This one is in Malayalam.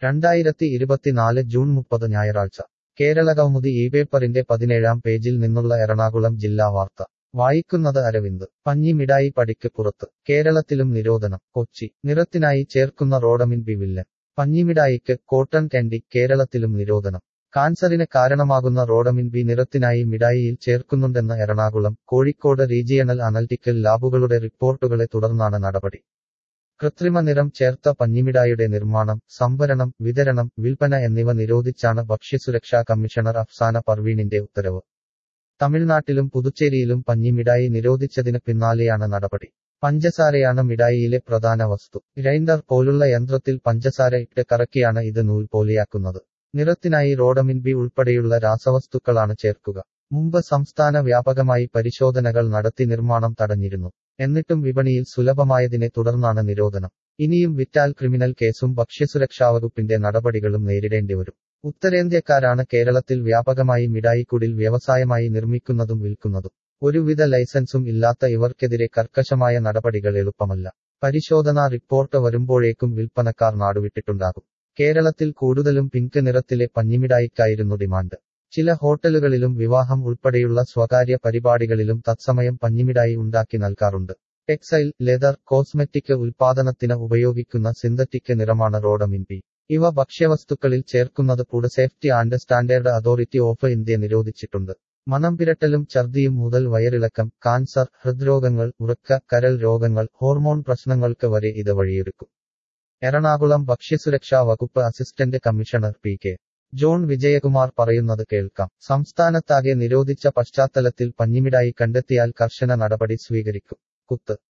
രണ്ടായിരത്തി ഇരുപത്തിനാല് ജൂൺ മുപ്പത് ഞായറാഴ്ച കേരളകൗമുദി ഈ പേപ്പറിന്റെ പതിനേഴാം പേജിൽ നിന്നുള്ള എറണാകുളം ജില്ലാ വാർത്ത വായിക്കുന്നത് അരവിന്ദ് പഞ്ഞി മിഠായി പടിക്ക് പുറത്ത് കേരളത്തിലും നിരോധനം കൊച്ചി നിറത്തിനായി ചേർക്കുന്ന റോഡമിൻ ബി വില്ലൻ പഞ്ഞിമിഠായിക്ക് കോട്ടൺ കാൻഡി കേരളത്തിലും നിരോധനം കാൻസറിന് കാരണമാകുന്ന റോഡമിൻ ബി നിറത്തിനായി മിഠായിയിൽ ചേർക്കുന്നുണ്ടെന്ന് എറണാകുളം കോഴിക്കോട് റീജിയണൽ അനലിറ്റിക്കൽ ലാബുകളുടെ റിപ്പോർട്ടുകളെ തുടർന്നാണ് നടപടി കൃത്രിമ നിറം ചേർത്ത പഞ്ഞിമിഠായിയുടെ നിർമ്മാണം സംഭരണം വിതരണം വിൽപ്പന എന്നിവ നിരോധിച്ചാണ് ഭക്ഷ്യസുരക്ഷാ കമ്മീഷണർ അഫ്സാന പർവീണിന്റെ ഉത്തരവ് തമിഴ്നാട്ടിലും പുതുച്ചേരിയിലും പഞ്ഞിമിഠായി നിരോധിച്ചതിന് പിന്നാലെയാണ് നടപടി പഞ്ചസാരയാണ് മിഠായിയിലെ പ്രധാന വസ്തു ഗ്രൈൻഡർ പോലുള്ള യന്ത്രത്തിൽ പഞ്ചസാര ഇട്ട് കറക്കിയാണ് ഇത് നൂൽ പോലെയാക്കുന്നത് നിറത്തിനായി റോഡമിൻ ബി ഉൾപ്പെടെയുള്ള രാസവസ്തുക്കളാണ് ചേർക്കുക മുമ്പ് സംസ്ഥാന വ്യാപകമായി പരിശോധനകൾ നടത്തി നിർമ്മാണം തടഞ്ഞിരുന്നു എന്നിട്ടും വിപണിയിൽ സുലഭമായതിനെ തുടർന്നാണ് നിരോധനം ഇനിയും വിറ്റാൽ ക്രിമിനൽ കേസും ഭക്ഷ്യസുരക്ഷാവകുപ്പിന്റെ നടപടികളും നേരിടേണ്ടിവരും ഉത്തരേന്ത്യക്കാരാണ് കേരളത്തിൽ വ്യാപകമായി മിഠായിക്കുടിൽ വ്യവസായമായി നിർമ്മിക്കുന്നതും വിൽക്കുന്നതും ഒരുവിധ ലൈസൻസും ഇല്ലാത്ത ഇവർക്കെതിരെ കർക്കശമായ നടപടികൾ എളുപ്പമല്ല പരിശോധനാ റിപ്പോർട്ട് വരുമ്പോഴേക്കും വിൽപ്പനക്കാർ നാടുവിട്ടിട്ടുണ്ടാകും കേരളത്തിൽ കൂടുതലും പിങ്ക് നിറത്തിലെ പഞ്ഞിമിഠായിക്കായിരുന്നു ഡിമാൻഡ് ചില ഹോട്ടലുകളിലും വിവാഹം ഉൾപ്പെടെയുള്ള സ്വകാര്യ പരിപാടികളിലും തത്സമയം പഞ്ഞിമിഠായി ഉണ്ടാക്കി നൽകാറുണ്ട് ടെക്സൈൽ ലെതർ കോസ്മെറ്റിക് ഉൽപാദനത്തിന് ഉപയോഗിക്കുന്ന സിന്തറ്റിക് നിറമാണ് റോഡമിൻ ബി ഇവ ഭക്ഷ്യവസ്തുക്കളിൽ ചേർക്കുന്നത് food safety and standard authority of India നിരോധിച്ചിട്ടുണ്ട് മണം പിരട്ടലും ഛർദിയും മുതൽ വയറിളക്കം കാൻസർ ഹൃദ്രോഗങ്ങൾ ഉറക്ക കരൾ രോഗങ്ങൾ ഹോർമോൺ പ്രശ്നങ്ങൾക്ക് വരെ ഇത് വഴിയൊരുക്കും എറണാകുളം ഭക്ഷ്യസുരക്ഷാ വകുപ്പ് assistant commissioner P K John Vijayakumar പറയുന്നത് കേൾക്കാം സംസ്ഥാനത്താകെ നിരോധിച്ച പശ്ചാത്തലത്തിൽ പഞ്ഞിമിഠായി കണ്ടെത്തിയാൽ കർശന നടപടി സ്വീകരിക്കും കുത്ത്